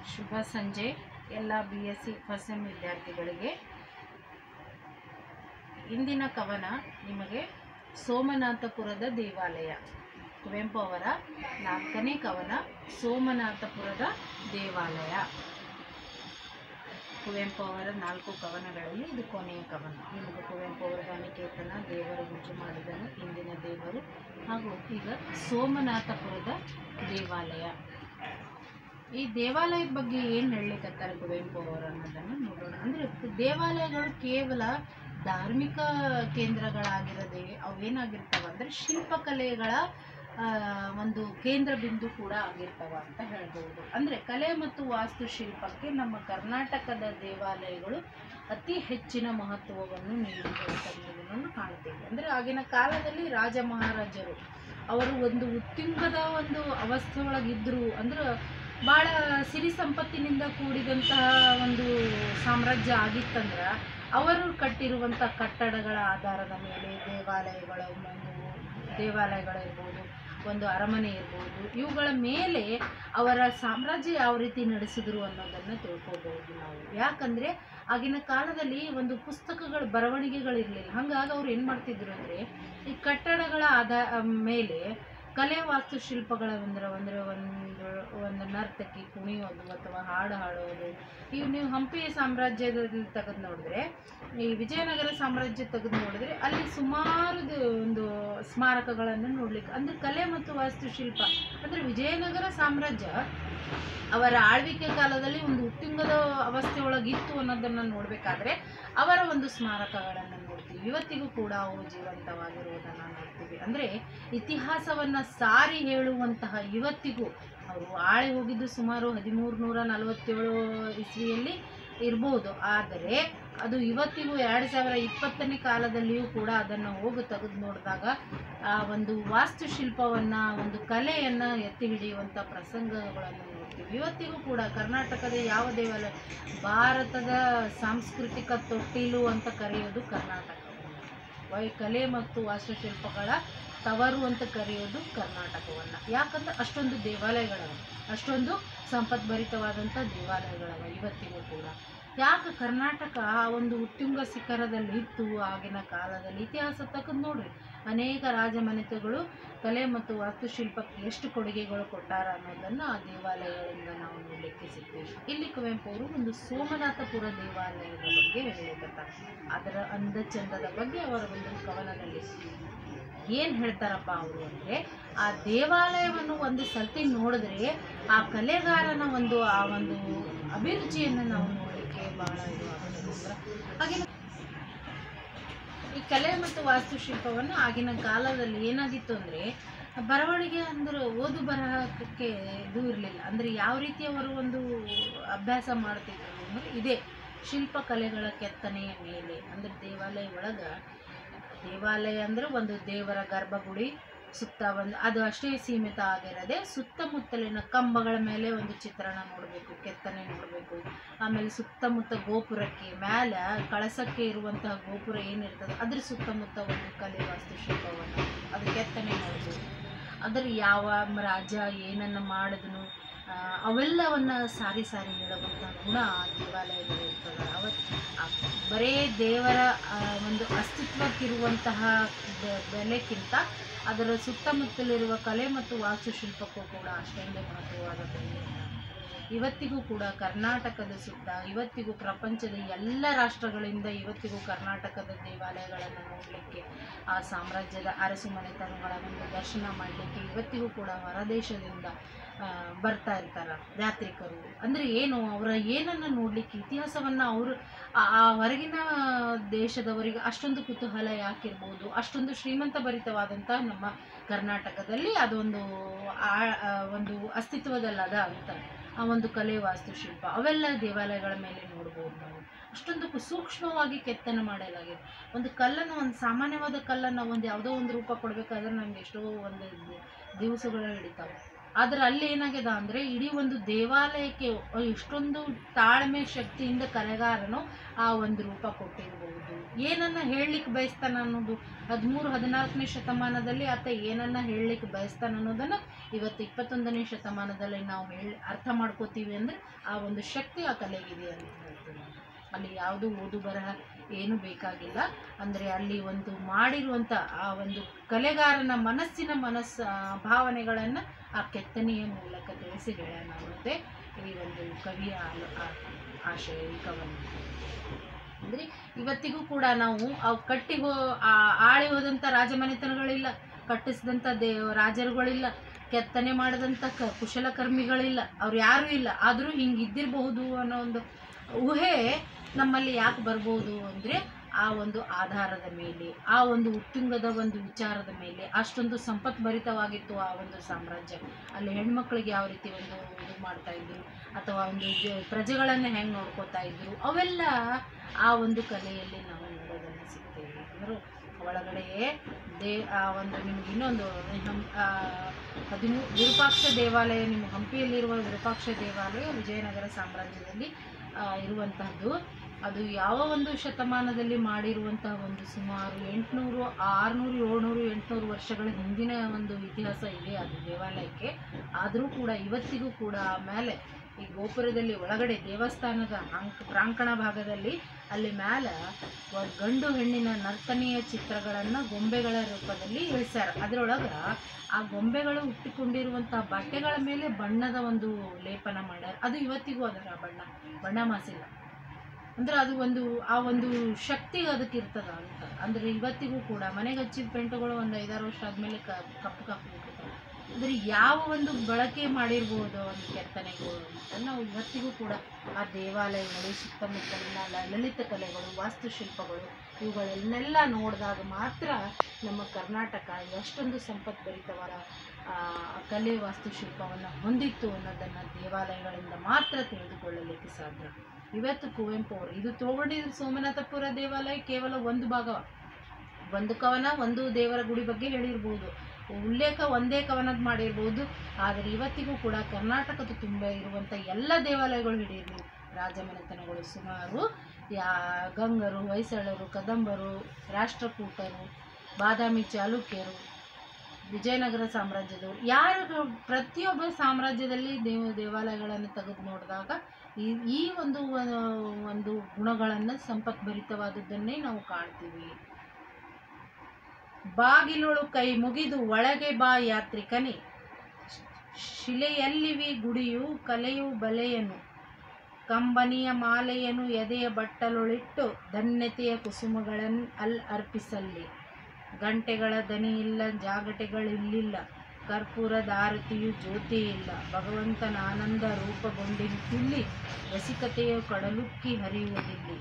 ಶುಭ ಸಂಜೆ ಎಲ್ಲ B S C first sem ವಿದ್ಯಾರ್ಥಿಗಳಿಗೆ ಇಂದಿನ ಕವನ ನಿಮಗೆ ಸೋಮನಾಥಪುರದ ದೇವಾಲಯ ಕುವೆಂಪು ಅವರ ನಾಲ್ಕನೇ ಕವನ ಸೋಮನಾಥಪುರದ ದೇವಾಲಯ ಕುವೆಂಪು ಅವರ ನಾಲ್ಕು ಕವನಗಳಲ್ಲಿ ಇದು ಕೊನೆಯ ಕವನ ನಿಮಗೆ ಕುವೆಂಪು ಅವರ ಅನಿಕೇತನ ದೇವರು ರುಜು ಮಾಡಿದನು ಇಂದಿನ ದೇವರು ಹಾಗೂ ಈಗ ಸೋಮನಾಥಪುರದ ದೇವಾಲಯ ಈ ದೇವಾಲಯದ ಬಗ್ಗೆ ಏನು ಹೇಳಲಿಕ್ಕತ್ತಾರೆ ಕುವೆಂಪು ಅವರು ಅನ್ನೋದನ್ನು ನೋಡೋಣ ಅಂದರೆ ದೇವಾಲಯಗಳು ಕೇವಲ ಧಾರ್ಮಿಕ ಕೇಂದ್ರಗಳಾಗಿರದೆ ಅವೇನಾಗಿರ್ತಾವ ಅಂದರೆ ಶಿಲ್ಪಕಲೆಗಳ ಆ, ಒಂದು ಕೇಂದ್ರ ಬಿಂದು ಕೂಡ ಆಗಿರ್ತಾವ ಅಂತ ಹೇಳ್ಬೋದು ಅಂದರೆ ಕಲೆ ಮತ್ತು ವಾಸ್ತುಶಿಲ್ಪಕ್ಕೆ ನಮ್ಮ ಕರ್ನಾಟಕದ ದೇವಾಲಯಗಳು ಅತಿ ಹೆಚ್ಚಿನ ಮಹತ್ವವನ್ನು ನೀಡಿರುವುದನ್ನು ಕಾಣ್ತೇವೆ ಅಂದರೆ ಆಗಿನ ಕಾಲದಲ್ಲಿ ರಾಜ ಮಹಾರಾಜರು ಅವರು ಒಂದು ಉತ್ತುಂಗದ ಒಂದು ಅವಸ್ಥೆ ಒಳಗಿದ್ರು ಅಂದ್ರೆ ಭಾಳ ಸಿರಿ ಸಂಪತ್ತಿನಿಂದ ಕೂಡಿದಂತಹ ಒಂದು ಸಾಮ್ರಾಜ್ಯ ಆಗಿತ್ತಂದ್ರೆ ಅವರು ಕಟ್ಟಿರುವಂಥ ಕಟ್ಟಡಗಳ ಆಧಾರದ ಮೇಲೆ ದೇವಾಲಯಗಳ ಒಂದು ದೇವಾಲಯಗಳಿರ್ಬೋದು ಒಂದು ಅರಮನೆ ಇರ್ಬೋದು ಇವುಗಳ ಮೇಲೆ ಅವರ ಸಾಮ್ರಾಜ್ಯ ಯಾವ ರೀತಿ ನಡೆಸಿದ್ರು ಅನ್ನೋದನ್ನು ತಿಳ್ಕೊಬೋದು ನಾವು ಯಾಕಂದರೆ ಆಗಿನ ಕಾಲದಲ್ಲಿ ಒಂದು ಪುಸ್ತಕಗಳ ಬರವಣಿಗೆಗಳಿರಲಿಲ್ಲ ಹಾಗಾಗಿ ಅವ್ರು ಏನು ಮಾಡ್ತಿದ್ರು ಅಂದರೆ ಈ ಕಟ್ಟಡಗಳ ಆಧಾ ಮೇಲೆ ಕಲೆ ವಾಸ್ತುಶಿಲ್ಪಗಳ ಅಂದ್ರೆ ಅಂದರೆ ಒಂದು ಒಂದು ನರ್ತಕಿ ಕುಣಿಯೋದು ಅಥವಾ ಹಾಡು ಹಾಡೋದು ಇವು ನೀವು ಹಂಪಿ ಸಾಮ್ರಾಜ್ಯದಲ್ಲಿ ತೆಗೆದು ನೋಡಿದ್ರೆ ಈ ವಿಜಯನಗರ ಸಾಮ್ರಾಜ್ಯ ತೆಗೆದು ನೋಡಿದ್ರೆ ಅಲ್ಲಿ ಸುಮಾರು ದ- ಒಂದು ಸ್ಮಾರಕಗಳನ್ನು ನೋಡ್ಲಿಕ್ಕೆ ಅಂದರೆ ಕಲೆ ಮತ್ತು ವಾಸ್ತುಶಿಲ್ಪ ಅಂದರೆ ವಿಜಯನಗರ ಸಾಮ್ರಾಜ್ಯ ಅವರ ಆಳ್ವಿಕೆ ಕಾಲದಲ್ಲಿ ಒಂದು ಉತ್ತುಂಗದ ಅವಸ್ಥೆ ಒಳಗಿತ್ತು ಅನ್ನೋದನ್ನು ನೋಡಬೇಕಾದ್ರೆ ಅವರ ಒಂದು ಸ್ಮಾರಕಗಳನ್ನು ನೋಡ್ತೀವಿ ಇವತ್ತಿಗೂ ಕೂಡ ಅವು ಜೀವಂತವಾಗಿರುವುದನ್ನು ನೋಡ್ತೀವಿ ಅಂದರೆ ಇತಿಹಾಸವನ್ನು ಸಾರಿ ಹೇಳುವಂತಹ ಇವತ್ತಿಗೂ ಅವರು ಆಳಿ ಹೋಗಿದ್ದು ಸುಮಾರು ಹದಿಮೂರು ನೂರ ನಲವತ್ತೇಳು ಇಸ್ವಿಯಲ್ಲಿ ಇರ್ಬೋದು ಆದರೆ ಅದು ಇವತ್ತಿಗೂ ಎರಡು ಸಾವಿರ ಇಪ್ಪತ್ತನೇ ಕಾಲದಲ್ಲಿಯೂ ಕೂಡ ಅದನ್ನು ಹೋಗಿ ತೆಗೆದು ನೋಡಿದಾಗ ಆ ಒಂದು ವಾಸ್ತುಶಿಲ್ಪವನ್ನು ಒಂದು ಕಲೆಯನ್ನು ಎತ್ತಿ ಹಿಡಿಯುವಂಥ ಪ್ರಸಂಗಗಳನ್ನು ನೋಡ್ತೀವಿ ಇವತ್ತಿಗೂ ಕೂಡ ಕರ್ನಾಟಕದ ಯಾವ ದೇವಾಲಯ ಭಾರತದ ಸಾಂಸ್ಕೃತಿಕ ತೊಟ್ಟಿಲು ಅಂತ ಕರೆಯೋದು ಕರ್ನಾಟಕ ವೈ ಕಲೆ ಮತ್ತು ವಾಸ್ತುಶಿಲ್ಪಗಳ ತವರು ಅಂತ ಕರೆಯೋದು ಕರ್ನಾಟಕವನ್ನು ಯಾಕಂದ್ರೆ ಅಷ್ಟೊಂದು ದೇವಾಲಯಗಳವ ಅಷ್ಟೊಂದು ಸಂಪದ್ಭರಿತವಾದಂಥ ದೇವಾಲಯಗಳವ ಇವತ್ತಿಗೂ ಕೂಡ ಯಾಕೆ ಕರ್ನಾಟಕ ಆ ಒಂದು ಉತ್ತುಂಗ ಶಿಖರದಲ್ಲಿ ಇತ್ತು ಆಗಿನ ಕಾಲದಲ್ಲಿ ಇತಿಹಾಸ ತೆಗೆದು ನೋಡ್ರಿ ಅನೇಕ ರಾಜಮನೆತಗಳು ಕಲೆ ಮತ್ತು ವಾಸ್ತುಶಿಲ್ಪಕ್ಕೆ ಎಷ್ಟು ಕೊಡುಗೆಗಳು ಕೊಟ್ಟಾರ ಅನ್ನೋದನ್ನು ಆ ದೇವಾಲಯಗಳಿಂದ ನಾವು ನೋಡಲಿಕ್ಕೆ ಸಿಗ್ತೀವಿ ಇಲ್ಲಿ ಕುವೆಂಪು ಅವರು ಒಂದು ಸೋಮನಾಥಪುರ ದೇವಾಲಯದ ಬಗ್ಗೆ ಹೇಳಲಿಕ್ಕತ್ತಾರೆ ಅದರ ಅಂದ ಚಂದದ ಬಗ್ಗೆ ಅವರ ಒಂದು ಕವನದಲ್ಲಿ ಏನು ಹೇಳ್ತಾರಪ್ಪ ಅವರು ಅಂದರೆ ಆ ದೇವಾಲಯವನ್ನು ಒಂದು ಸರ್ತಿ ನೋಡಿದ್ರೆ ಆ ಕಲೆಗಾರನ ಒಂದು ಆ ಒಂದು ಅಭಿರುಚಿಯನ್ನು ನಾವು ನೋಡಲಿಕ್ಕೆ ಬಹಳ ಇದು ಆಗುತ್ತೆ ಅಂದ್ರೆ ಹಾಗೆ ಈ ಕಲೆ ಮತ್ತು ವಾಸ್ತುಶಿಲ್ಪವನ್ನು ಆಗಿನ ಕಾಲದಲ್ಲಿ ಏನಾಗಿತ್ತು ಅಂದರೆ ಬರವಣಿಗೆ ಅಂದ್ರೆ ಓದು ಬರಹಕ್ಕೆ ಇದು ಇರಲಿಲ್ಲ ಅಂದರೆ ಯಾವ ರೀತಿ ಅವರು ಒಂದು ಅಭ್ಯಾಸ ಮಾಡ್ತಿದ್ರು ಅಂದರೆ ಇದೇ ಶಿಲ್ಪಕಲೆಗಳ ಕೆತ್ತನೆಯ ಮೇಲೆ ಅಂದರೆ ದೇವಾಲಯ ಒಳಗೆ ದೇವಾಲಯ ಅಂದರೆ ಒಂದು ದೇವರ ಗರ್ಭಗುಡಿ ಸುತ್ತ ಒಂದು ಅದು ಅಷ್ಟೇ ಸೀಮಿತ ಆಗಿರದೆ ಸುತ್ತಮುತ್ತಲಿನ ಕಂಬಗಳ ಮೇಲೆ ಒಂದು ಚಿತ್ರಣ ನೋಡಬೇಕು ಕೆತ್ತನೆ ನೋಡಬೇಕು ಆಮೇಲೆ ಸುತ್ತಮುತ್ತ ಗೋಪುರಕ್ಕೆ ಮೇಲೆ ಕಳಸಕ್ಕೆ ಇರುವಂತಹ ಗೋಪುರ ಏನಿರ್ತದೆ ಅದ್ರ ಸುತ್ತಮುತ್ತ ಒಂದು ಕಲೆ ವಾಸ್ತುಶಿಲ್ಪವನ್ನು ಅದು ಕೆತ್ತನೆ ನೋಡ್ಬೋದು ಅದರ ಯಾವ ರಾಜ ಏನನ್ನು ಮಾಡಿದನು ಆ, ಅವೆಲ್ಲವನ್ನ ಸಾರಿ ಸಾರಿ ಹೇಳುವಂಥ ಗುಣ ಆ ದೇವಾಲಯದಲ್ಲಿರ್ತದೆ ಅವತ್ತು ಆ ಬರೇ ದೇವರ ಆ, ಒಂದು ಅಸ್ತಿತ್ವಕ್ಕಿರುವಂತಹ ಬೆ- ಬೆಲೆಕ್ಕಿಂತ ಅದರ ಸುತ್ತಮುತ್ತಲಿರುವ ಕಲೆ ಮತ್ತು ವಾಸ್ತುಶಿಲ್ಪಕ್ಕೂ ಕೂಡ ಅಷ್ಟೊಂದೇ ಮಹತ್ವವಾದ ಬೆಲೆಯನ್ನು ಇವತ್ತಿಗೂ ಕೂಡ ಕರ್ನಾಟಕದ ಸುತ್ತ ಇವತ್ತಿಗೂ ಪ್ರಪಂಚದ ಎಲ್ಲ ರಾಷ್ಟ್ರಗಳಿಂದ ಇವತ್ತಿಗೂ ಕರ್ನಾಟಕದ ದೇವಾಲಯಗಳನ್ನು ನೋಡಲಿಕ್ಕೆ ಆ ಸಾಮ್ರಾಜ್ಯದ ಅರಸು ಮನೆತನಗಳ ಒಂದು ದರ್ಶನ ಮಾಡಲಿಕ್ಕೆ ಇವತ್ತಿಗೂ ಕೂಡ ಹೊರದೇಶದಿಂದ ಆ, ಬರ್ತಾ ಇರ್ತಾರೆ ಯಾತ್ರಿಕರು ಅಂದರೆ ಏನು ಅವರ ಏನನ್ನು ನೋಡಲಿಕ್ಕೆ ಇತಿಹಾಸವನ್ನು ಅವರು ಆ- ಆ ಹೊರಗಿನ ದೇಶದವರಿಗೆ ಅಷ್ಟೊಂದು ಕುತೂಹಲ ಯಾಕಿರ್ಬೋದು ಅಷ್ಟೊಂದು ಶ್ರೀಮಂತ ಭರಿತವಾದಂಥ ನಮ್ಮ ಕರ್ನಾಟಕದಲ್ಲಿ ಅದೊಂದು ಆ- ಆ ಒಂದು ಅಸ್ತಿತ್ವದಲ್ಲದ ಅಂತ ಆ ಒಂದು ಕಲೆ ವಾಸ್ತುಶಿಲ್ಪ ಅವೆಲ್ಲ ದೇವಾಲಯಗಳ ಮೇಲೆ ನೋಡ್ಬೋದು ನಾವು ಅಷ್ಟೊಂದು ಕು- ಸೂಕ್ಷ್ಮವಾಗಿ ಕೆತ್ತನೆ ಮಾಡಲಾಗಿದೆ ಒಂದು ಕಲ್ಲನ್ನು ಒಂದು ಸಾಮಾನ್ಯವಾದ ಕಲ್ಲನ್ನು ಒಂದು ಯಾವುದೋ ಒಂದು ರೂಪ ಕೊಡಬೇಕಾದ್ರೆ ನಮ್ಗೆ ಎಷ್ಟೋ ಒಂದು ದಿವಸಗಳು ಹಿಡಿತಾವೆ ಆದ್ರೆ ಅಲ್ಲಿ ಏನಾಗ್ಯದ ಅಂದರೆ ಇಡೀ ಒಂದು ದೇವಾಲಯಕ್ಕೆ ಇಷ್ಟೊಂದು ತಾಳ್ಮೆ ಶಕ್ತಿಯಿಂದ ಕಲೆಗಾರನು ಆ ಒಂದು ರೂಪ ಕೊಟ್ಟಿರಬಹುದು ಏನನ್ನ ಹೇಳಲಿಕ್ಕೆ ಬಯಸ್ತಾನ ಅನ್ನೋದು ಹದಿಮೂರು ಹದಿನಾಲ್ಕನೇ ಶತಮಾನದಲ್ಲಿ ಆತ ಏನನ್ನ ಹೇಳಲಿಕ್ಕೆ ಬಯಸ್ತಾನ ಅನ್ನೋದನ್ನು ಇವತ್ತು ಇಪ್ಪತ್ತೊಂದನೇ ಶತಮಾನದಲ್ಲಿ ನಾವು ಹೇಳಿ ಅರ್ಥ ಮಾಡ್ಕೋತೀವಿ ಅಂದರೆ ಆ ಒಂದು ಶಕ್ತಿ ಆ ಕಲೆಗಿದೆ ಅಂತ ಹೇಳ್ತೀನಿ ನಾನು. ಅಲ್ಲಿ ಯಾವುದು ಓದು ಬರಹ ಏನು ಬೇಕಾಗಿಲ್ಲ ಅಂದರೆ ಅಲ್ಲಿ ಒಂದು ಮಾಡಿರುವಂಥ ಆ ಒಂದು ಕಲೆಗಾರನ ಮನಸ್ಸಿನ ಮನಸ್ಸು ಆ ಭಾವನೆಗಳನ್ನು ಆ ಕೆತ್ತನೆಯ ಮೂಲಕ ತಿಳಿಸಿ ಹೇಳೋಣ ಅನ್ನೋದೇ ಈ ಒಂದು ಕವಿಯ ಆಲೋ- ಆ- ಆಶಯ ಈ ಕವನ ಅಂದರೆ ಇವತ್ತಿಗೂ ಕೂಡ ನಾವು ಅವು ಕಟ್ಟಿ ಹೋ ಆ- ಆಳಿ ಹೋದಂಥ ರಾಜಮನೆತನಗಳಿಲ್ಲ ಕಟ್ಟಿಸಿದಂಥ ದೇ ರಾಜರುಗಳಿಲ್ಲ ಕೆತ್ತನೆ ಮಾಡಿದಂಥ ಕ ಕುಶಲಕರ್ಮಿಗಳಿಲ್ಲ ಅವ್ರು ಯಾರೂ ಇಲ್ಲ ಆದರೂ ಹಿಂಗೆ ಇದ್ದಿರಬಹುದು ಅನ್ನೋ ಒಂದು ಊಹೆ ನಮ್ಮಲ್ಲಿ ಯಾಕೆ ಬರ್ಬೋದು ಅಂದರೆ ಆ ಒಂದು ಆಧಾರದ ಮೇಲೆ ಆ ಒಂದು ಉತ್ತುಂಗದ ಒಂದು ವಿಚಾರದ ಮೇಲೆ ಅಷ್ಟೊಂದು ಸಂಪತ್ಭರಿತವಾಗಿತ್ತು ಆ ಒಂದು ಸಾಮ್ರಾಜ್ಯ ಅಲ್ಲಿ ಹೆಣ್ಮಕ್ಳಿಗೆ ಯಾವ ರೀತಿ ಒಂದು ಇದು ಮಾಡ್ತಾ ಇದ್ರು ಅಥವಾ ಒಂದು ಜ- ಪ್ರಜೆಗಳನ್ನು ಹೆಂಗೆ ನೋಡ್ಕೋತಾ ಇದ್ರು ಅವೆಲ್ಲ ಆ ಒಂದು ಕಲೆಯಲ್ಲಿ ನಾವು ನೋಡೋದನ್ನು ಸಿಗ್ತೇವೆ ಅಂದ್ರೆ ಒಳಗಡೆ ದೇ ಆ ಒಂದು ನಿಮ್ಗೆ ಇನ್ನೊಂದು ಹಂ ಹದಿಮೂ ವಿರೂಪಾಕ್ಷ ದೇವಾಲಯ ನಿಮ್ಮ ಹಂಪಿಯಲ್ಲಿರುವ ವಿರೂಪಾಕ್ಷ ದೇವಾಲಯ ವಿಜಯನಗರ ಸಾಮ್ರಾಜ್ಯದಲ್ಲಿ ಆ, ಇರುವಂತಹದ್ದು ಅದು ಯಾವ ಒಂದು ಶತಮಾನದಲ್ಲಿ ಮಾಡಿರುವಂತಹ ಒಂದು ಸುಮಾರು ಎಂಟುನೂರು ಆರುನೂರು ಏಳ್ನೂರು ಎಂಟುನೂರು ವರ್ಷಗಳ ಹಿಂದಿನ ಒಂದು ಇತಿಹಾಸ ಇದೆ ಅದು ದೇವಾಲಯಕ್ಕೆ ಆದರೂ ಕೂಡ ಇವತ್ತಿಗೂ ಕೂಡ ಮೇಲೆ ಈ ಗೋಪುರದಲ್ಲಿ ಒಳಗಡೆ ದೇವಸ್ಥಾನದ ಅಂಕ್ ಪ್ರಾಂಗಣ ಭಾಗದಲ್ಲಿ ಅಲ್ಲಿ ಮ್ಯಾಲ ಒಂದು ಗಂಡು ಹೆಣ್ಣಿನ ನರ್ತನೆಯ ಚಿತ್ರಗಳನ್ನು ಗೊಂಬೆಗಳ ರೂಪದಲ್ಲಿ ಇಳಿಸ್ಯಾರ ಅದರೊಳಗೆ ಆ ಗೊಂಬೆಗಳು ಹುಟ್ಟಿಕೊಂಡಿರುವಂಥ ಬಟ್ಟೆಗಳ ಮೇಲೆ ಬಣ್ಣದ ಒಂದು ಲೇಪನ ಮಾಡ್ಯಾರ ಅದು ಇವತ್ತಿಗೂ ಅದರ ಆ ಬಣ್ಣ ಬಣ್ಣ ಮಾಸಿಲ್ಲ ಅಂದ್ರೆ ಅದು ಒಂದು ಆ ಒಂದು ಶಕ್ತಿ ಅದಕ್ಕೆ ಇರ್ತದ ಅಂತ ಅಂದ್ರೆ ಇವತ್ತಿಗೂ ಕೂಡ ಮನೆಗೆ ಹಚ್ಚಿದ ಪೆಂಟುಗಳು ಒಂದು ಐದಾರು ವರ್ಷ ಆದಮೇಲೆ ಕ ಕಪ್ಪು ಕಪ್ಪು ಬಿಟ್ಟಿರ್ತಾವೆ ಅಂದ್ರೆ ಯಾವ ಒಂದು ಬಳಕೆ ಮಾಡಿರ್ಬೋದು ಒಂದು ಕೆತ್ತನೆಗಳು ಅಂತ ನಾವು ಇವತ್ತಿಗೂ ಕೂಡ ಆ ದೇವಾಲಯಗಳು ಸುತ್ತಮುತ್ತಲಿನ ಲ- ಲಲಿತ ಕಲೆಗಳು ವಾಸ್ತುಶಿಲ್ಪಗಳು ಇವುಗಳನ್ನೆಲ್ಲ ನೋಡಿದಾಗ ಮಾತ್ರ ನಮ್ಮ ಕರ್ನಾಟಕ ಎಷ್ಟೊಂದು ಸಂಪದ್ಭರಿತವಾದ ಆ, ಕಲೆ ವಾಸ್ತುಶಿಲ್ಪವನ್ನು ಹೊಂದಿತ್ತು ಅನ್ನೋದನ್ನು ದೇವಾಲಯಗಳಿಂದ ಮಾತ್ರ ತಿಳಿದುಕೊಳ್ಳಲಿಕ್ಕೆ ಸಾಧ್ಯ ಇವತ್ತು ಕುವೆಂಪು ಅವರು ಇದು ತಗೊಂಡಿದ್ದು ಸೋಮನಾಥಪುರ ದೇವಾಲಯ ಕೇವಲ ಒಂದು ಭಾಗ ಒಂದು ಕವನ ಒಂದು ದೇವರ ಗುಡಿ ಬಗ್ಗೆ ಹೇಳಿರ್ಬೋದು ಉಲ್ಲೇಖ ಒಂದೇ ಕವನದ ಮಾಡಿರ್ಬೋದು ಆದರೆ ಇವತ್ತಿಗೂ ಕೂಡ ಕರ್ನಾಟಕದ ತುಂಬ ಇರುವಂಥ ಎಲ್ಲ ದೇವಾಲಯಗಳು ಹಿಡಿಯಿರಿ ರಾಜಮನೆತನಗಳು ಸುಮಾರು ಯಾ ಗಂಗರು ಹೊಯ್ಸಳರು ಕದಂಬರು ರಾಷ್ಟ್ರಕೂಟರು ಬಾದಾಮಿ ಚಾಲುಕ್ಯರು ವಿಜಯನಗರ ಸಾಮ್ರಾಜ್ಯದವರು ಯಾರು ಪ್ರತಿಯೊಬ್ಬ ಸಾಮ್ರಾಜ್ಯದಲ್ಲಿ ದೇವ ದೇವಾಲಯಗಳನ್ನು ತೆಗೆದು ನೋಡಿದಾಗ ಈ ಈ ಒಂದು ಆ, ಒಂದು ಗುಣಗಳನ್ನು ಸಂಪತ್ಭರಿತವಾದದ್ದನ್ನೇ ನಾವು ಕಾಣ್ತೀವಿ ಬಾಗಿಲೊಳು ಕೈ ಮುಗಿದು ಒಳಗೆ ಬಾ ಯಾತ್ರಿಕನೇ ಶಿಲೆಯಲ್ಲಿವಿ ಗುಡಿಯು ಕಲೆಯು ಬಲೆಯನು ಕಂಬನಿಯ ಮಾಲೆಯನು ಎದೆಯ ಬಟ್ಟಲೊಳಿಟ್ಟು ಧನ್ಯತೆಯ ಕುಸುಮಗಳನ್ ಅಲ್ ಅರ್ಪಿಸಲ್ಲಿ ಗಂಟೆಗಳ ದನಿ ಇಲ್ಲ ಜಾಗಟೆಗಳಿಲ್ಲಿಲ್ಲ ಕರ್ಪೂರದ ಆರತಿಯು ಜ್ಯೋತಿ ಇಲ್ಲ ಭಗವಂತನ ಆನಂದ ರೂಪಗೊಂಡಿಲ್ಲಿ ರಸಿಕತೆಯ ಕಡಲುಕ್ಕಿ ಹರಿಯುವುದಿಲ್ಲಿ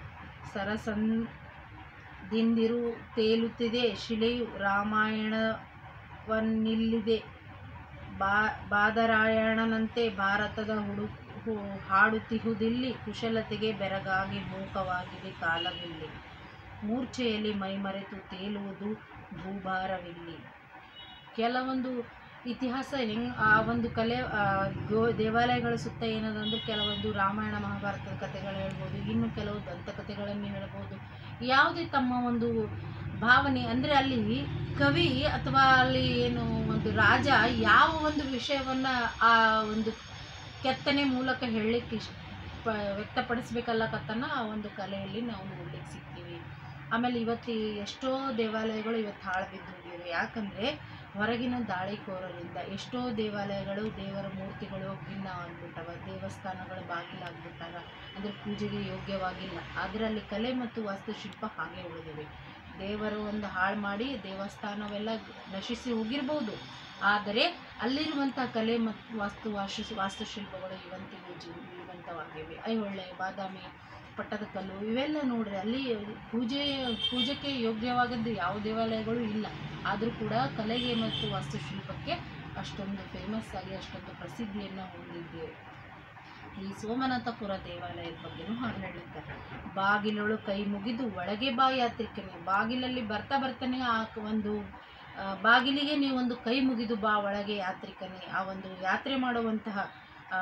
ಸರಸಂದಿಂದಿರು ತೇಲುತ್ತಿದೆ ಶಿಲೆಯು ರಾಮಾಯಣವನ್ನಿಲ್ಲಿದೆ ಬಾ ಬಾದರಾಯಣನಂತೆ ಭಾರತದ ಹುಡು ಹು- ಹಾಡುತ್ತಿಹುದಿಲ್ಲಿ ಕುಶಲತೆಗೆ ಬೆರಗಾಗಿ ಮೂಕವಾಗಿದೆ ಕಾಲವಿಲ್ಲಿ ಮೂರ್ಛೆಯಲ್ಲಿ ಮೈಮರೆತು ತೇಲುವುದು ಭೂಭಾರವಿಲ್ಲಿ ಕೆಲವೊಂದು ಇತಿಹಾಸ ಹೆಂಗ್ ಆ ಒಂದು ಕಲೆ ಆ, ಗೋ ದೇವಾಲಯಗಳ ಸುತ್ತ ಏನದ ಅಂದ್ರೆ ಕೆಲವೊಂದು ರಾಮಾಯಣ ಮಹಾಭಾರತದ ಕಥೆಗಳು ಹೇಳ್ಬೋದು ಇನ್ನು ಕೆಲವು ದಂತಕಥೆಗಳನ್ನು ಹೇಳ್ಬೋದು ಯಾವುದೇ ತಮ್ಮ ಒಂದು ಭಾವನೆ ಅಂದರೆ ಅಲ್ಲಿ ಕವಿ ಅಥವಾ ಅಲ್ಲಿ ಏನು ಒಂದು ರಾಜ ಯಾವ ಒಂದು ವಿಷಯವನ್ನು ಆ ಒಂದು ಕೆತ್ತನೆ ಮೂಲಕ ಹೇಳಲಿಕ್ಕೆ ಇಷ್ಟ ಪ ವ್ಯಕ್ತಪಡಿಸ್ಬೇಕಲ್ಲಕತ್ತನ ಆ ಒಂದು ಕಲೆಯಲ್ಲಿ ನಾವು ನೋಡ್ಲಿಕ್ಕೆ ಸಿಗ್ತೀವಿ ಆಮೇಲೆ ಇವತ್ತು ಈ ಎಷ್ಟೋ ದೇವಾಲಯಗಳು ಇವತ್ತು ಹಾಳು ಬಿದ್ದು ಹೋಗಿವೆ ಯಾಕಂದರೆ ಹೊರಗಿನ ದಾಳಿಕೋರರಿಂದ ಎಷ್ಟೋ ದೇವಾಲಯಗಳು ದೇವರ ಮೂರ್ತಿಗಳು ಭಿನ್ನ ಆಗ್ಬಿಟ್ಟವ ದೇವಸ್ಥಾನಗಳು ಬಾಗಿಲಾಗ್ಬಿಟ್ಟಾಗ ಅಂದರೆ ಪೂಜೆಗೆ ಯೋಗ್ಯವಾಗಿಲ್ಲ ಅದರಲ್ಲಿ ಕಲೆ ಮತ್ತು ವಾಸ್ತುಶಿಲ್ಪ ಹಾಗೆ ಉಳಿದಿವೆ ದೇವರು ಒಂದು ಹಾಳು ಮಾಡಿ ದೇವಸ್ಥಾನವೆಲ್ಲ ನಶಿಸಿ ಹೋಗಿರ್ಬೋದು ಆದರೆ ಅಲ್ಲಿರುವಂಥ ಕಲೆ ಮತ್ತು ವಾಸ್ತು ವಾಸ್ತು ವಾಸ್ತುಶಿಲ್ಪಗಳು ಇವತ್ತಿಗೂ ಜೀವ ಜೀವಂತವಾಗಿವೆ ಐಹೊಳೆ ಬಾದಾಮಿ ಪಟ್ಟದಕಲ್ಲು ಇವೆಲ್ಲ ನೋಡ್ರಿ ಅಲ್ಲಿ ಪೂಜೆ ಪೂಜೆಗೆ ಯೋಗ್ಯವಾದದ್ದು ಯಾವ ದೇವಾಲಯಗಳು ಇಲ್ಲ ಆದರೂ ಕೂಡ ಕಲೆಗೆ ಮತ್ತು ವಾಸ್ತುಶಿಲ್ಪಕ್ಕೆ ಅಷ್ಟೊಂದು ಫೇಮಸ್ ಆಗಿ ಅಷ್ಟೊಂದು ಪ್ರಸಿದ್ಧಿಯನ್ನು ಹೊಂದಿದ್ದೇವೆ ಈ ಸೋಮನಾಥಪುರ ದೇವಾಲಯದ ಬಗ್ಗೆನೂ ಹಾಗೆ ಹೇಳಿರ್ತಾರೆ ಬಾಗಿಲೊಳು ಕೈ ಮುಗಿದು ಒಳಗೆ ಬಾ ಯಾತ್ರಿಕನೇ ಬಾಗಿಲಲ್ಲಿ ಬರ್ತಾ ಬರ್ತಾನೆ ಆ ಕ- ಒಂದು ಆ, ಬಾಗಿಲಿಗೆ ನೀವು ಒಂದು ಕೈ ಮುಗಿದು ಬಾ ಒಳಗೆ ಯಾತ್ರಿಕನೇ ಆ ಒಂದು ಯಾತ್ರೆ ಮಾಡುವಂತಹ ಆ,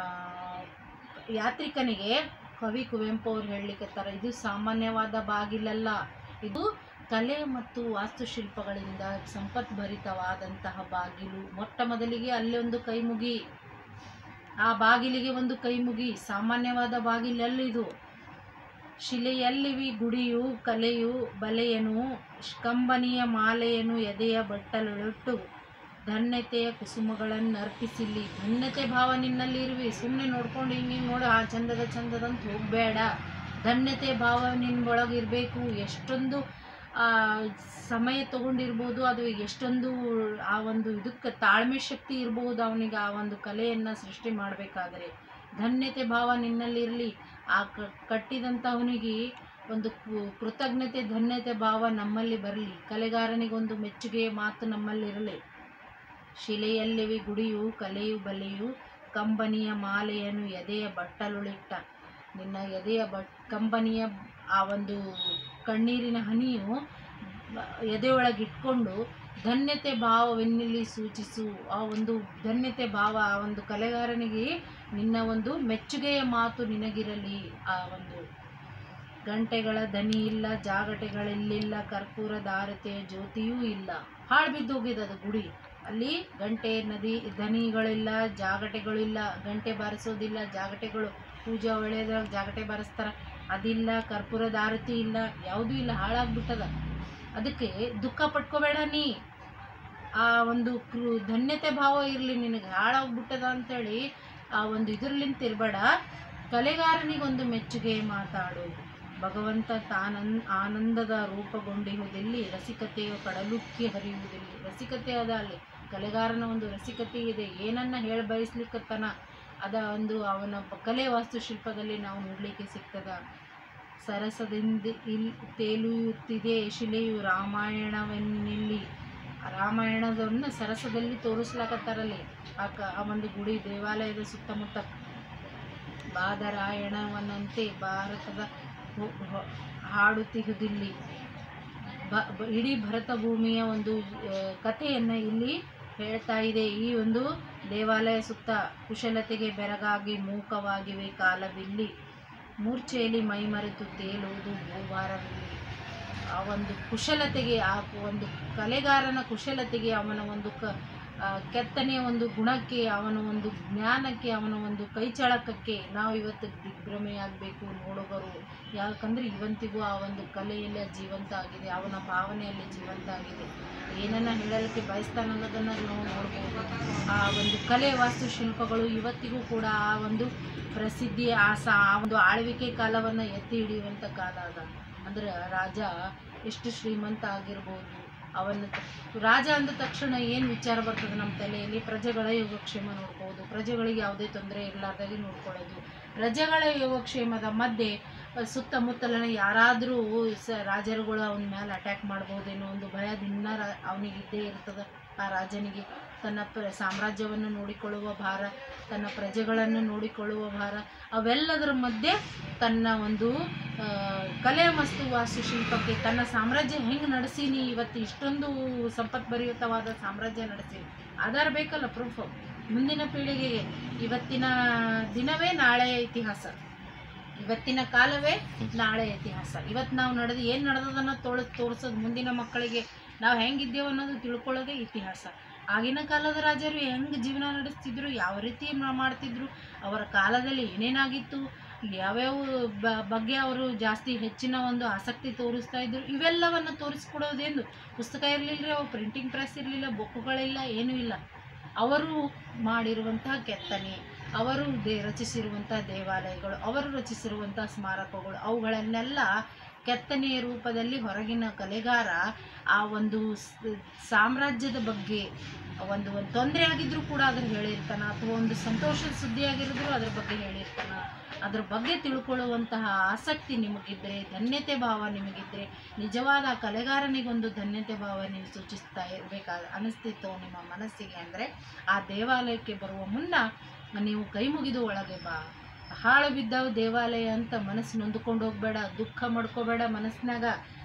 ಯಾತ್ರಿಕನಿಗೆ ಕವಿ ಕುವೆಂಪು ಅವ್ರು ಹೇಳಲಿಕ್ಕತ್ತಾರ ಇದು ಸಾಮಾನ್ಯವಾದ ಬಾಗಿಲಲ್ಲ ಇದು ಕಲೆ ಮತ್ತು ವಾಸ್ತುಶಿಲ್ಪಗಳಿಂದ ಸಂಪತ್ಭರಿತವಾದಂತಹ ಬಾಗಿಲು ಮೊಟ್ಟ ಮೊದಲಿಗೆ ಅಲ್ಲಿ ಒಂದು ಕೈ ಮುಗಿ ಆ ಬಾಗಿಲಿಗೆ ಒಂದು ಕೈ ಮುಗಿ ಸಾಮಾನ್ಯವಾದ ಬಾಗಿಲಲ್ಲಿದು ಶಿಲೆಯಲ್ಲಿವಿ ಗುಡಿಯು ಕಲೆಯು ಬಲೆಯನು ಕಂಬನಿಯ ಮಾಲೆಯನು ಎದೆಯ ಬಟ್ಟಲುಟ್ಟು ಧನ್ಯತೆಯ ಕುಸುಮಗಳನ್ನು ಅರ್ಪಿಸಿಲ್ಲಿ ಧನ್ಯತೆ ಭಾವ ನಿನ್ನಲ್ಲಿ ಇರುವಿ ಸುಮ್ಮನೆ ನೋಡ್ಕೊಂಡು ಹಿಂಗೆ ಹಿಂಗೆ ನೋಡು ಆ ಚಂದದ ಚಂದದಂತ ಹೋಗಬೇಡ ಧನ್ಯತೆ ಭಾವ ನಿನ್ನೊಳಗೆ ಇರಬೇಕು ಎಷ್ಟೊಂದು ಆ, ಸಮಯ ತಗೊಂಡಿರ್ಬೋದು ಅದು ಎಷ್ಟೊಂದು ಆ ಒಂದು ಇದಕ್ಕೆ ತಾಳ್ಮೆ ಶಕ್ತಿ ಇರ್ಬೋದು ಅವನಿಗೆ ಆ ಒಂದು ಕಲೆಯನ್ನು ಸೃಷ್ಟಿ ಮಾಡಬೇಕಾದ್ರೆ ಧನ್ಯತೆ ಭಾವ ನಿನ್ನಲ್ಲಿರಲಿ ಆ ಕ ಕಟ್ಟಿದಂಥವನಿಗೆ ಒಂದು ಕು- ಕೃತಜ್ಞತೆ ಧನ್ಯತೆ ಭಾವ ನಮ್ಮಲ್ಲಿ ಬರಲಿ ಕಲೆಗಾರನಿಗೊಂದು ಮೆಚ್ಚುಗೆಯ ಮಾತು ನಮ್ಮಲ್ಲಿರಲಿ ಶಿಲೆಯಲ್ಲಿವೆ ಗುಡಿಯು ಕಲೆಯು ಬಲೆಯು ಕಂಬನಿಯ ಮಾಲೆಯನ್ನು ಎದೆಯ ಬಟ್ಟಲುಳಿಟ್ಟ ನಿನ್ನ ಎದೆಯ ಬಟ್ ಕಂಬನಿಯ ಆ ಒಂದು ಕಣ್ಣೀರಿನ ಹನಿಯು ಬ- ಎದೆಯೊಳಗೆ ಇಟ್ಕೊಂಡು ಧನ್ಯತೆ ಭಾವವೆನ್ನಿಲ್ಲಿ ಸೂಚಿಸು ಆ ಒಂದು ಧನ್ಯತೆ ಭಾವ ಆ ಒಂದು ಕಲೆಗಾರನಿಗೆ ನಿನ್ನ ಒಂದು ಮೆಚ್ಚುಗೆಯ ಮಾತು ನಿನಗಿರಲಿ ಆ ಒಂದು ಗಂಟೆಗಳ ದನಿ ಇಲ್ಲ ಜಾಗಟೆಗಳಿಲ್ಲ ಕರ್ಪೂರದ ಆರತಿಯ ಜ್ಯೋತಿಯೂ ಇಲ್ಲ ಹಾಳು ಬಿದ್ದೋಗಿದೆ ಅದು ಗುಡಿ ಅಲ್ಲಿ ಗಂಟೆ ನದಿ ದನಿಗಳಿಲ್ಲ ಜಾಗಟೆಗಳಿಲ್ಲ ಗಂಟೆ ಬಾರಿಸೋದಿಲ್ಲ ಜಾಗಟೆಗಳು ಪೂಜಾ ಒಳ್ಳೆಯದಾಗ ಜಾಗಟೆ ಬಾರಿಸ್ತಾರ ಅದಿಲ್ಲ ಕರ್ಪೂರದ ಆರತಿ ಇಲ್ಲ ಯಾವುದೂ ಇಲ್ಲ ಹಾಳಾಗ್ಬಿಟ್ಟದ ಅದಕ್ಕೆ ದುಃಖ ಪಟ್ಕೋಬೇಡ ನೀ ಆ ಒಂದು ಕೃ ಧನ್ಯತೆ ಭಾವ ಇರಲಿ ನಿನಗೆ ಹಾಳಾಗ್ಬಿಟ್ಟದ ಅಂತೇಳಿ ಆ ಒಂದು ಇದರ್ಲಿಂತ ಇರಬೇಡ ಕಲೆಗಾರನಿಗೊಂದು ಮೆಚ್ಚುಗೆ ಮಾತಾಡು ಭಗವಂತ ತಾನನ್ ಆನಂದದ ರೂಪಗೊಂಡಿರುವುದಿಲ್ಲಿ ರಸಿಕತೆಯ ಕಡಲುಕ್ಕಿ ಹರಿಯುವುದಿಲ್ಲ ರಸಿಕತೆ ಅದ ಅಲ್ಲಿ ಕಲೆಗಾರನ ಒಂದು ರಸಿಕತೆ ಇದೆ ಏನನ್ನ ಹೇಳ ಬಯಸ್ಲಿಕ್ಕತ್ತನ ಅದ ಒಂದು ಅವನ ಬ- ಕಲೆ ವಾಸ್ತುಶಿಲ್ಪದಲ್ಲಿ ನಾವು ನೋಡಲಿಕ್ಕೆ ಸಿಗ್ತದ ಸರಸದಿಂದ ಇಲ್ ತೇಲುಯುತ್ತಿದೆ ಶಿಲೆಯು ರಾಮಾಯಣವನ್ನಿಲ್ಲಿ ರಾಮಾಯಣದವನ್ನು ಸರಸದಲ್ಲಿ ತೋರಿಸ್ಲಾಕತ್ತಾರಲ್ಲಿ ಆ ಕ ಆ ಒಂದು ಗುಡಿ ದೇವಾಲಯದ ಸುತ್ತಮುತ್ತ ಬಾದರಾಯಣವನ್ನಂತೆ ಭಾರತದ ಹೊ- ಹೊ- ಹಾಡುತ್ತಿಹುದಿಲ್ಲಿ ಬ ಬ- ಇಡೀ ಭರತ ಭೂಮಿಯ ಒಂದು ಕಥೆಯನ್ನು ಇಲ್ಲಿ ಹೇಳ್ತಾ ಇದೆ ಈ ಒಂದು ದೇವಾಲಯ ಸುತ್ತ ಕುಶಲತೆಗೆ ಬೆರಗಾಗಿ ಮೂಕವಾಗಿವೆ ಕಾಲವಿಲ್ಲಿ ಮೂರ್ಛೆಯಲ್ಲಿ ಮೈಮರೆತು ತೇಲುವುದು ಭೂಭಾರವಿಲ್ಲಿ ಆ ಒಂದು ಕುಶಲತೆಗೆ ಆ ಒಂದು ಕಲೆಗಾರನ ಕುಶಲತೆಗೆ ಅವನ ಒಂದು ಕ ಆ ಕೆತ್ತನೆಯ ಒಂದು ಗುಣಕ್ಕೆ ಅವನ ಒಂದು ಜ್ಞಾನಕ್ಕೆ ಅವನ ಒಂದು ಕೈಚಳಕಕ್ಕೆ ನಾವು ಇವತ್ತು ದಿಗ್ಭ್ರಮೆಯಾಗಬೇಕು ನೋಡುಗರು ಯಾಕಂದರೆ ಇವತ್ತಿಗೂ ಆ ಒಂದು ಕಲೆಯಲ್ಲಿ ಜೀವಂತ ಆಗಿದೆ ಅವನ ಭಾವನೆಯಲ್ಲಿ ಜೀವಂತ ಆಗಿದೆ ಏನನ್ನ ಹೇಳಲಿಕ್ಕೆ ಬಯಸ್ತಾನೆ ಅನ್ನೋದನ್ನು ನಾವು ನೋಡ್ಬೋದು ಆ ಒಂದು ಕಲೆ ವಾಸ್ತುಶಿಲ್ಪಗಳು ಇವತ್ತಿಗೂ ಕೂಡ ಆ ಒಂದು ಪ್ರಸಿದ್ಧಿ ಆ ಸಾ ಆ ಒಂದು ಆಳ್ವಿಕೆ ಕಾಲವನ್ನು ಎತ್ತಿ ಹಿಡಿಯುವಂಥ ಕಾಲ ಅದ ಅಂದ್ರೆ ರಾಜ ಎಷ್ಟು ಶ್ರೀಮಂತ ಆಗಿರ್ಬೋದು ಅವನ ರಾಜ ಅಂದ ತಕ್ಷಣ ಏನು ವಿಚಾರ ಬರ್ತದೆ ನಮ್ಮ ತಲೆಯಲ್ಲಿ ಪ್ರಜೆಗಳ ಯೋಗಕ್ಷೇಮ ನೋಡ್ಬೋದು ಪ್ರಜೆಗಳಿಗೆ ಯಾವುದೇ ತೊಂದರೆ ಇರಲಾರ್ದಾಗೆ ನೋಡ್ಕೊಳ್ಳೋದು ಪ್ರಜೆಗಳ ಯೋಗಕ್ಷೇಮದ ಮಧ್ಯೆ ಅ, ಸುತ್ತಮುತ್ತಲಿನ ಯಾರಾದರೂ ಸ ರಾಜರುಗಳು ಅವನ ಮೇಲೆ ಅಟ್ಯಾಕ್ ಮಾಡ್ಬೋದೇನೋ ಒಂದು ಭಯ ದಿನ ಅವನಿಗೆ ಇದ್ದೇ ಇರ್ತದೆ ಆ ರಾಜನಿಗೆ ತನ್ನ ಪ್ರ ಸಾಮ್ರಾಜ್ಯವನ್ನು ನೋಡಿಕೊಳ್ಳುವ ಭಾರ ತನ್ನ ಪ್ರಜೆಗಳನ್ನು ನೋಡಿಕೊಳ್ಳುವ ಭಾರ ಅವೆಲ್ಲದರ ಮಧ್ಯೆ ತನ್ನ ಒಂದು ಆ, ಕಲೆ ಮತ್ತು ವಾಸ್ತುಶಿಲ್ಪಕ್ಕೆ ತನ್ನ ಸಾಮ್ರಾಜ್ಯ ಹೆಂಗೆ ನಡೆಸೀನಿ ಇವತ್ತು ಇಷ್ಟೊಂದು ಸಂಪತ್ಭರಿತವಾದ ಸಾಮ್ರಾಜ್ಯ ನಡೆಸೀನಿ ಆಧಾರ ಬೇಕಲ್ಲ ಪ್ರೂಫ್ ಮುಂದಿನ ಪೀಳಿಗೆಗೆ ಇವತ್ತಿನ ದಿನವೇ ನಾಳೆಯ ಇತಿಹಾಸ ಇವತ್ತಿನ ಕಾಲವೇ ನಾಳೆ ಇತಿಹಾಸ ಇವತ್ತು ನಾವು ನಡೆದು ಏನು ನಡೆದದನ್ನು ತೋಳ ತೋರಿಸೋದು ಮುಂದಿನ ಮಕ್ಕಳಿಗೆ ನಾವು ಹೆಂಗಿದ್ದೇವೆ ಅನ್ನೋದು ತಿಳ್ಕೊಳ್ಳೋದೇ ಇತಿಹಾಸ ಆಗಿನ ಕಾಲದ ರಾಜರು ಹೆಂಗೆ ಜೀವನ ನಡೆಸ್ತಿದ್ರು ಯಾವ ರೀತಿ ಮಾ- ಮಾಡ್ತಿದ್ರು ಅವರ ಕಾಲದಲ್ಲಿ ಏನೇನಾಗಿತ್ತು ಯಾವ್ಯಾವ ಬ- ಬಗ್ಗೆ ಅವರು ಜಾಸ್ತಿ ಹೆಚ್ಚಿನ ಒಂದು ಆಸಕ್ತಿ ತೋರಿಸ್ತಾ ಇದ್ರು ಇವೆಲ್ಲವನ್ನು ತೋರಿಸ್ಕೊಡೋದೇನು ಪುಸ್ತಕ ಇರಲಿಲ್ಲ ಅವು ಪ್ರಿಂಟಿಂಗ್ ಪ್ರೆಸ್ ಇರಲಿಲ್ಲ ಬುಕ್ಗಳಿಲ್ಲ ಏನೂ ಇಲ್ಲ ಅವರು ಮಾಡಿರುವಂತಹ ಕೆತ್ತನೆ ಅವರು ದೇ ರಚಿಸಿರುವಂಥ ದೇವಾಲಯಗಳು ಅವರು ರಚಿಸಿರುವಂಥ ಸ್ಮಾರಕಗಳು ಅವುಗಳನ್ನೆಲ್ಲ ಕೆತ್ತನೆಯ ರೂಪದಲ್ಲಿ ಹೊರಗಿನ ಕಲೆಗಾರ ಆ ಒಂದು ಸ್- ಸಾಮ್ರಾಜ್ಯದ ಬಗ್ಗೆ ಒಂದು ಒಂದು ತೊಂದರೆ ಆಗಿದ್ರು ಕೂಡ ಅದ್ರ ಹೇಳಿರ್ತಾನ ಅಥವಾ ಒಂದು ಸಂತೋಷದ ಸುದ್ದಿ ಆಗಿರಿದ್ರು ಅದ್ರ ಬಗ್ಗೆ ಹೇಳಿರ್ತಾನ ಅದ್ರ ಬಗ್ಗೆ ತಿಳ್ಕೊಳ್ಳುವಂತಹ ಆಸಕ್ತಿ ನಿಮಗಿದ್ದರೆ ಧನ್ಯತೆ ಭಾವ ನಿಮಗಿದ್ದರೆ ನಿಜವಾದ ಆ ಕಲೆಗಾರನಿಗೊಂದು ಧನ್ಯತೆ ಭಾವ ನೀವು ಸೂಚಿಸ್ತಾ ಇರಬೇಕಾದ ಅನಿಸ್ತಿತ್ತು ನಿಮ್ಮ ಮನಸ್ಸಿಗೆ ಅಂದರೆ ಆ ದೇವಾಲಯಕ್ಕೆ ಬರುವ ಮುನ್ನ ನೀವು ಕೈ ಮುಗಿದು ಒಳಗೆ ಬಾ ಹಾಳು ಬಿದ್ದಾವ ದೇವಾಲಯ ಅಂತ ಮನಸ್ಸು ನೊಂದುಕೊಂಡು ಹೋಗಬೇಡ ದುಃಖ ಮಾಡ್ಕೋಬೇಡ ಮನಸ್ಸಿನಾಗ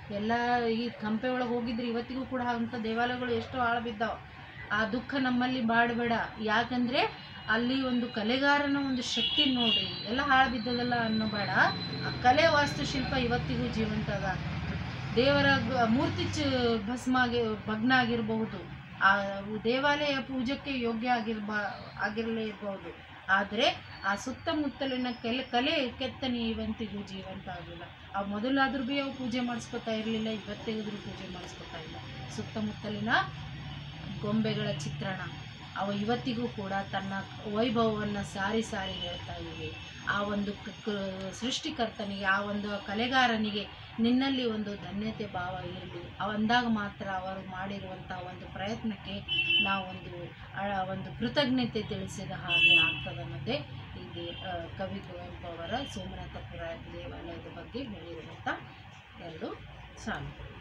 ಎಲ್ಲ ಈ ಕಂಪೆ ಒಳಗೆ ಹೋಗಿದ್ರೆ ಇವತ್ತಿಗೂ ಕೂಡ ಅಂಥ ದೇವಾಲಯಗಳು ಎಷ್ಟೋ ಹಾಳು ಬಿದ್ದಾವೆ ಆ ದುಃಖ ನಮ್ಮಲ್ಲಿ ಬಾಡಬೇಡ ಯಾಕಂದರೆ ಅಲ್ಲಿ ಒಂದು ಕಲೆಗಾರನ ಒಂದು ಶಕ್ತಿ ನೋಡ್ರಿ ಎಲ್ಲ ಹಾಳು ಬಿದ್ದದಲ್ಲ ಅನ್ನೋ ಬೇಡ ಆ ಕಲೆ ವಾಸ್ತುಶಿಲ್ಪ ಇವತ್ತಿಗೂ ಜೀವಂತ ಅದ ದೇವರ ಗ- ಮೂರ್ತಿ ಚ ಭಸ್ಮ ಆಗಿ ಭಗ್ನ ಆಗಿರಬಹುದು ಆ ದೇವಾಲಯ ಪೂಜಕ್ಕೆ ಯೋಗ್ಯ ಆಗಿರ್ಬ ಆಗಿರಲೇಬಹುದು ಆದರೆ ಆ ಸುತ್ತಮುತ್ತಲಿನ ಕೆಲ ಕಲೆ ಕೆತ್ತನೆ ಇವತ್ತಿಗೂ ಜೀವಂತ ಆಗಿಲ್ಲ ಆ ಮೊದಲಾದ್ರೂ ಭೀ ಅವು ಪೂಜೆ ಮಾಡಿಸ್ಕೊತಾ ಇರಲಿಲ್ಲ ಇವತ್ತಿಗಾದ್ರೂ ಪೂಜೆ ಮಾಡಿಸ್ಕೊತಾ ಇಲ್ಲ ಸುತ್ತಮುತ್ತಲಿನ ಗೊಂಬೆಗಳ ಚಿತ್ರಣ ಅವು ಇವತ್ತಿಗೂ ಕೂಡ ತನ್ನ ವೈಭವವನ್ನು ಸಾರಿ ಸಾರಿ ಹೇಳ್ತಾ ಇವೆ ಆ ಒಂದು ಕ- ಕ- ಸೃಷ್ಟಿಕರ್ತನಿಗೆ ಆ ಒಂದು ಕಲೆಗಾರನಿಗೆ ನಿನ್ನಲ್ಲಿ ಒಂದು ಧನ್ಯತೆ ಭಾವ ಇರಲಿ ಅಂದಾಗ ಮಾತ್ರ ಅವರು ಮಾಡಿರುವಂಥ ಒಂದು ಪ್ರಯತ್ನಕ್ಕೆ ನಾವೊಂದು ಆ ಒಂದು ಕೃತಜ್ಞತೆ ತಿಳಿಸಿದ ಹಾಗೆ ಆಗ್ತದನ್ನೋದೇ ಈ ದೇ ಆ, ಕವಿ ಕುವೆಂಪು ಅವರ ಸೋಮನಾಥಪುರ ದೇವಾಲಯದ ಬಗ್ಗೆ ಹೇಳಿರುವಂಥ ಎರಡು ಸಾಲುಗಳು